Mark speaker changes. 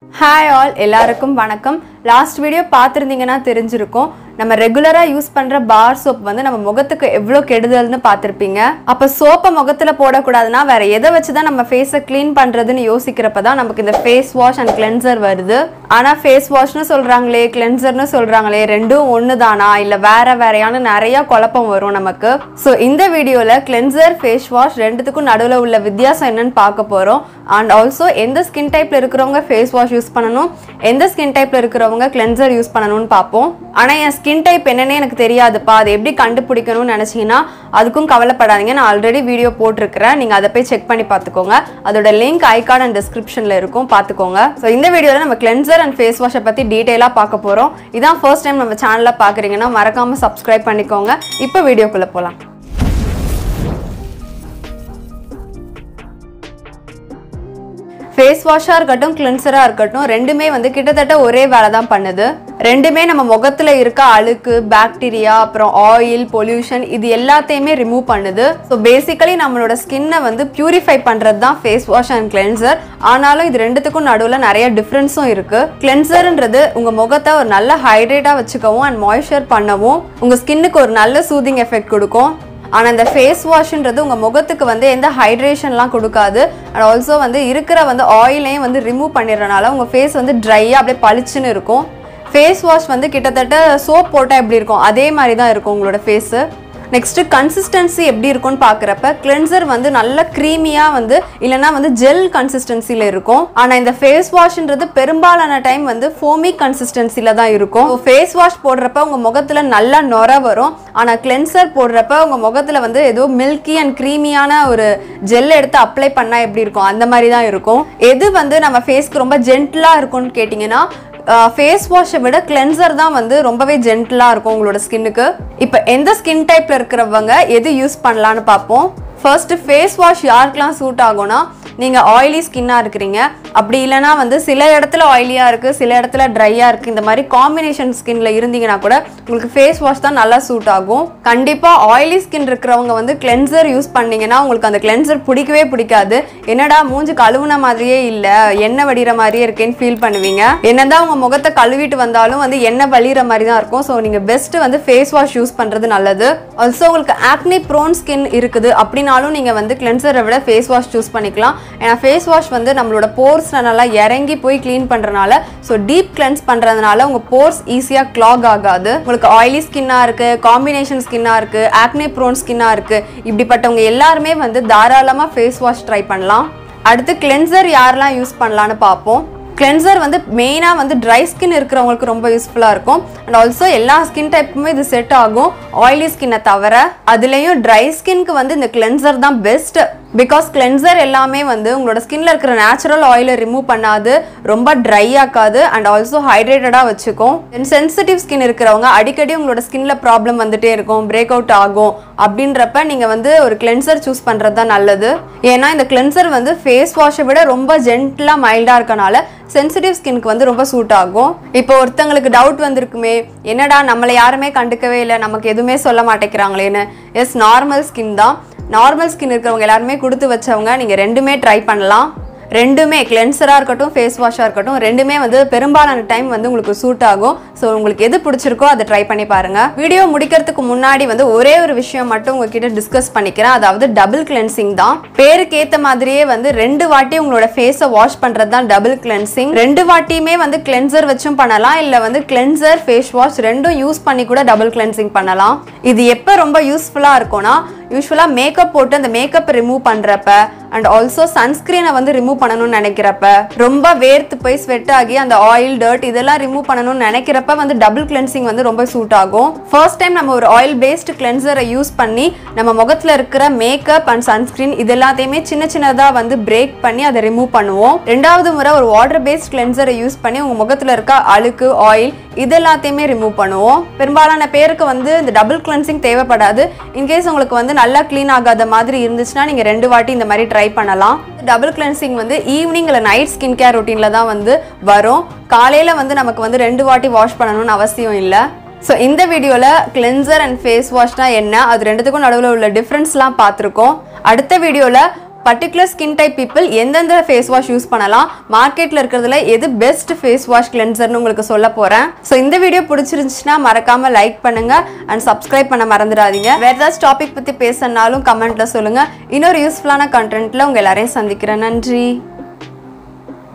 Speaker 1: hi all எல்லாருக்கும் வணக்கம் last video பார்த்துருந்தீங்கன்னா தெரிஞ்சிருக்கும் நம்ம ரெகுலராக யூஸ் பண்ணுற பார் சோப் வந்து நம்ம முகத்துக்கு எவ்வளோ கெடுதல்னு பார்த்துருப்பீங்க அப்போ சோப்பை முகத்தில் போடக்கூடாதுன்னா வேற எதை வச்சு தான் நம்ம ஃபேஸை க்ளீன் பண்ணுறதுன்னு யோசிக்கிறப்ப தான் நமக்கு இந்த ஃபேஸ் வாஷ் அண்ட் கிளென்சர் வருது ஆனால் ஃபேஸ் வாஷ்னு சொல்கிறாங்களே கிளென்சர்னு சொல்கிறாங்களே ரெண்டும் ஒன்று தானா இல்லை வேற வேறையான நிறைய குழப்பம் வரும் நமக்கு ஸோ இந்த வீடியோவில் கிளென்சர் ஃபேஸ் வாஷ் ரெண்டுத்துக்கும் நடுவில் உள்ள வித்தியாசம் என்னன்னு பார்க்க போகிறோம் அண்ட் ஆல்சோ எந்த ஸ்கின் டைப்பில் இருக்கிறவங்க ஃபேஸ் வாஷ் யூஸ் பண்ணணும் எந்த ஸ்கின் டைப்பில் இருக்கிறவங்க கிளென்சர் யூஸ் பண்ணணும்னு பார்ப்போம் ஆனால் என் ஸ்கின் டைப் என்னன்னே எனக்கு தெரியாதுப்பா அதை எப்படி கண்டுபிடிக்கணும்னு நினச்சிங்கன்னா அதுக்கும் கவலைப்படாதீங்க நான் ஆல்ரெடி வீடியோ போட்டிருக்கிறேன் நீங்கள் அதை போய் செக் பண்ணி பார்த்துக்கோங்க அதோட லிங்க் ஐகார்ட் அண்ட் டிஸ்கிரிப்ஷனில் இருக்கும் பார்த்துக்கோங்க ஸோ இந்த வீடியோவில் நம்ம கிளென்சர் அண்ட் ஃபேஸ் வாஷை பற்றி டீட்டெயிலாக பார்க்க போகிறோம் இதான் ஃபர்ஸ்ட் டைம் நம்ம சேனலில் பார்க்குறீங்கன்னா மறக்காமல் சப்ஸ்கிரைப் பண்ணிக்கோங்க இப்போ வீடியோக்குள்ளே போகலாம் ஃபேஸ் வாஷாக இருக்கட்டும் கிளென்சராக இருக்கட்டும் ரெண்டுமே வந்து கிட்டத்தட்ட ஒரே வேலை தான் பண்ணுது ரெண்டுமே நம்ம முகத்தில் இருக்க அழுக்கு பாக்டீரியா அப்புறம் ஆயில் பொல்யூஷன் இது எல்லாத்தையுமே ரிமூவ் பண்ணுது ஸோ பேசிக்கலி நம்மளோட ஸ்கின்னை வந்து பியூரிஃபை பண்ணுறது தான் ஃபேஸ் வாஷ் அண்ட் கிளென்சர் ஆனாலும் இது ரெண்டுத்துக்கும் நடுவில் நிறைய டிஃப்ரென்ஸும் இருக்குது கிளென்சர்ன்றது உங்கள் முகத்தை ஒரு நல்ல ஹைட்ரேட்டாக வச்சுக்கவும் அண்ட் மாய்ஸ்சர் பண்ணவும் உங்கள் ஸ்கின்னுக்கு ஒரு நல்ல சூதிங் எஃபெக்ட் கொடுக்கும் ஆனால் இந்த ஃபேஸ் வாஷ்ன்றது உங்கள் முகத்துக்கு வந்து எந்த ஹைட்ரேஷன்லாம் கொடுக்காது அண்ட் ஆல்சோ வந்து இருக்கிற வந்து ஆயிலையும் வந்து ரிமூவ் பண்ணிடுறனால உங்கள் ஃபேஸ் வந்து ட்ரையாக அப்படியே பளிச்சுன்னு இருக்கும் ஃபேஸ் வாஷ் வந்து கிட்டத்தட்ட சோப் போட்டால் எப்படி இருக்கும் அதே மாதிரி தான் இருக்கும் உங்களோட ஃபேஸு நெக்ஸ்ட்டு கன்சிஸ்டன்சி எப்படி இருக்கும்னு பார்க்குறப்ப கிளென்சர் வந்து நல்ல க்ரீமியாக வந்து இல்லைனா வந்து ஜெல் கன்சிஸ்டன்சியில் இருக்கும் ஆனால் இந்த ஃபேஸ் வாஷ்ன்றது பெரும்பாலான டைம் வந்து ஃபோமி கன்சிஸ்டன்சியில் தான் இருக்கும் ஃபேஸ் வாஷ் போடுறப்ப உங்கள் முகத்தில் நல்லா நொர வரும் ஆனால் கிளென்சர் போடுறப்ப உங்கள் முகத்தில் வந்து ஏதோ மில்கி அண்ட் க்ரீமியான ஒரு ஜெல் எடுத்து அப்ளை பண்ணால் எப்படி இருக்கும் அந்த மாதிரி தான் இருக்கும் எது வந்து நம்ம ஃபேஸ்க்கு ரொம்ப ஜென்டிலாக இருக்கும்னு கேட்டிங்கன்னா ஃபேஸ் வாஷை விட கிளென்சர் தான் வந்து ரொம்பவே ஜென்டிலாக இருக்கும் உங்களோட ஸ்கின்னுக்கு இப்போ எந்த ஸ்கின் டைப்பில் இருக்கிறவங்க எது யூஸ் பண்ணலான்னு பார்ப்போம் ஃபர்ஸ்ட் ஃபேஸ் வாஷ் யாருக்கெல்லாம் சூட் ஆகும்னா நீங்கள் ஆயிலி ஸ்கின்னாக இருக்கிறீங்க அப்படி இல்லைனா வந்து சில இடத்துல ஆயிலியாக இருக்குது சில இடத்துல ட்ரையாக இருக்குது இந்த மாதிரி காம்பினேஷன் ஸ்கின்ல இருந்தீங்கன்னா கூட உங்களுக்கு ஃபேஸ் வாஷ் தான் நல்லா சூட் ஆகும் கண்டிப்பாக ஆயிலி ஸ்கின் இருக்கிறவங்க வந்து கிளென்சர் யூஸ் பண்ணீங்கன்னா உங்களுக்கு அந்த கிளென்சர் பிடிக்கவே பிடிக்காது என்னடா மூஞ்சி கழுவுன மாதிரியே இல்லை எண்ணெய் வடிகிற மாதிரியே இருக்கேன்னு ஃபீல் பண்ணுவீங்க என்னதான் உங்கள் முகத்தை கழுவிட்டு வந்தாலும் வந்து எண்ணெய் வலிகிற மாதிரி தான் இருக்கும் ஸோ நீங்கள் பெஸ்ட் வந்து ஃபேஸ் வாஷ் யூஸ் பண்ணுறது நல்லது ஆல்சோ உங்களுக்கு ஆக்னி ப்ரோன் ஸ்கின் இருக்குது அப்படின்னாலும் நீங்கள் வந்து கிளென்சரை விட ஃபேஸ் வாஷ் சூஸ் பண்ணிக்கலாம் ஏன்னா ஃபேஸ் வாஷ் வந்து நம்மளோட போர்ஸில் நல்லா இறங்கி போய் க்ளீன் பண்ணுறனால ஸோ டீப் கிளென்ஸ் பண்ணுறதுனால உங்கள் போர்ஸ் ஈஸியாக கிளாக் ஆகாது உங்களுக்கு ஆயிலி ஸ்கின்னாக இருக்குது காம்பினேஷன் ஸ்கின்னாக இருக்குது ஆக்னே ப்ரோன் ஸ்கின்னாக இருக்குது இப்படிப்பட்டவங்க எல்லாருமே வந்து தாராளமாக ஃபேஸ் வாஷ் ட்ரை பண்ணலாம் அடுத்து கிளென்சர் யாரெல்லாம் யூஸ் பண்ணலான்னு பார்ப்போம் கிளென்சர் வந்து மெயினாக வந்து ட்ரை ஸ்கின் இருக்கிறவங்களுக்கு ரொம்ப யூஸ்ஃபுல்லாக இருக்கும் அண்ட் ஆல்சோ எல்லா ஸ்கின் டைப்புமே இது செட் ஆகும் ஆயிலி ஸ்கின்னை தவிர அதுலேயும் ட்ரை ஸ்கின்க்கு வந்து இந்த கிளென்சர் தான் பெஸ்ட் பிகாஸ் கிளென்சர் எல்லாமே வந்து உங்களோட ஸ்கின்ல இருக்கிற நேச்சுரல் ஆயிலை ரிமூவ் பண்ணாது ரொம்ப ட்ரை ஆக்காது அண்ட் ஆல்சோ ஹைட்ரேட்டடாக வச்சுக்கும் சென்சிட்டிவ் ஸ்கின் இருக்கிறவங்க அடிக்கடி உங்களோட ஸ்கின்ல ப்ராப்ளம் வந்துட்டே இருக்கும் பிரேக் அவுட் ஆகும் அப்படின்றப்ப நீங்கள் வந்து ஒரு கிளென்சர் சூஸ் பண்ணுறது தான் நல்லது ஏன்னா இந்த கிளென்சர் வந்து ஃபேஸ் வாஷை விட ரொம்ப ஜென்டிலாக மைல்டாக இருக்கனால சென்சிட்டிவ் ஸ்கின்க்கு வந்து ரொம்ப சூட் ஆகும் இப்போ ஒருத்தங்களுக்கு டவுட் வந்திருக்குமே என்னடா நம்மளை யாருமே கண்டுக்கவே இல்லை நமக்கு எதுவுமே சொல்ல மாட்டேங்கிறாங்களேன்னு எஸ் நார்மல் ஸ்கின் தான் நார்மல் ஸ்கின் இருக்கிறவங்க எல்லாருமே கொடுத்து வச்சவங்க நீங்கள் ரெண்டுமே ட்ரை பண்ணலாம் ரெண்டுமே கிளென்சராக இருக்கட்டும் ஃபேஸ் வாஷாக இருக்கட்டும் ரெண்டுமே வந்து பெரும்பாலான டைம் வந்து உங்களுக்கு சூட் ஆகும் ஸோ உங்களுக்கு எது பிடிச்சிருக்கோ அதை ட்ரை பண்ணி பாருங்க வீடியோ முடிக்கிறதுக்கு முன்னாடி வந்து ஒரே ஒரு விஷயம் மட்டும் உங்ககிட்ட டிஸ்கஸ் பண்ணிக்கிறேன் அதாவது டபுள் கிளென்சிங் தான் பேருக்கு ஏற்ற மாதிரியே வந்து ரெண்டு வாட்டி உங்களோட ஃபேஸை வாஷ் பண்ணுறது தான் டபுள் கிளென்சிங் ரெண்டு வாட்டியுமே வந்து கிளென்சர் வச்சும் பண்ணலாம் இல்லை வந்து கிளென்சர் ஃபேஸ் வாஷ் ரெண்டும் யூஸ் பண்ணி கூட டபுள் கிளென்சிங் பண்ணலாம் இது எப்போ ரொம்ப யூஸ்ஃபுல்லாக இருக்கும்னா யூஸ்வலாக மேக்கப் போட்டு அந்த மேக்கப் ரிமூவ் பண்ணுறப்ப அண்ட் ஆல்சோ சன்ஸ்கிரீனை வந்து ரிமூவ் பண்ணணும்னு நினைக்கிறப்ப ரொம்ப வேர்த்து போய் ஸ்வெட் ஆகி அந்த ஆயில் டர்ட் இதெல்லாம் ரிமூவ் பண்ணணும்னு நினைக்கிறப்ப வந்து டபுள் கிளென்சிங் வந்து ரொம்ப சூட் ஆகும் ஃபர்ஸ்ட் டைம் நம்ம ஒரு ஆயில் பேஸ்டு கிளென்சரை யூஸ் பண்ணி நம்ம முகத்தில் இருக்கிற மேக்கப் அண்ட் சன்ஸ்கிரீன் இது எல்லாத்தையுமே சின்ன சின்னதாக வந்து பிரேக் பண்ணி அதை ரிமூவ் பண்ணுவோம் ரெண்டாவது முறை ஒரு வாட்டர் பேஸ்ட் கிளென்சரை யூஸ் பண்ணி உங்கள் முகத்தில் இருக்க அழுக்கு ஆயில் இது எல்லாத்தையுமே ரிமூவ் பண்ணுவோம் பெரும்பாலான பேருக்கு வந்து இந்த டபுள் கிளென்சிங் தேவைப்படாது இன்கேஸ் உங்களுக்கு வந்து நல்லா க்ளீன் ஆகாத மாதிரி இருந்துச்சுன்னா நீங்கள் ரெண்டு வாட்டி இந்த மாதிரி ட்ரை பண்ணலாம் டபுள் கிளென்சிங் வந்து ஈவினிங் இல்லை நைட் ஸ்கின் கேர் ரொட்டீனில் தான் வந்து வரும் காலையில் வந்து நமக்கு வந்து ரெண்டு வாட்டி வாஷ் பண்ணணும்னு அவசியம் இல்லை ஸோ இந்த வீடியோவில் கிளென்சர் அண்ட் ஃபேஸ் வாஷ்னா என்ன அது ரெண்டுத்துக்கும் நடுவில் உள்ள டிஃப்ரென்ஸ்லாம் பார்த்துருக்கோம் அடுத்த வீடியோவில் பர்டிகுலர் ஸ்கின் டைப் பீப்புள் எந்தெந்த ஃபேஸ் வாஷ் யூஸ் பண்ணலாம் மார்க்கெட்டில் இருக்கிறதுல எது பெஸ்ட் ஃபேஸ் வாஷ் கிளென்சர்னு உங்களுக்கு சொல்ல போகிறேன் ஸோ இந்த வீடியோ பிடிச்சிருந்துச்சுன்னா மறக்காமல் லைக் பண்ணுங்க அண்ட் சப்ஸ்கிரைப் பண்ண மறந்துடாதீங்க வேறு ஏதாச்சும் டாபிக் பற்றி பேசணுனாலும் கமெண்ட்டில் சொல்லுங்கள் இன்னொரு யூஸ்ஃபுல்லான கண்டென்ட்டில் உங்கள் எல்லாரையும் சந்திக்கிறேன் நன்றி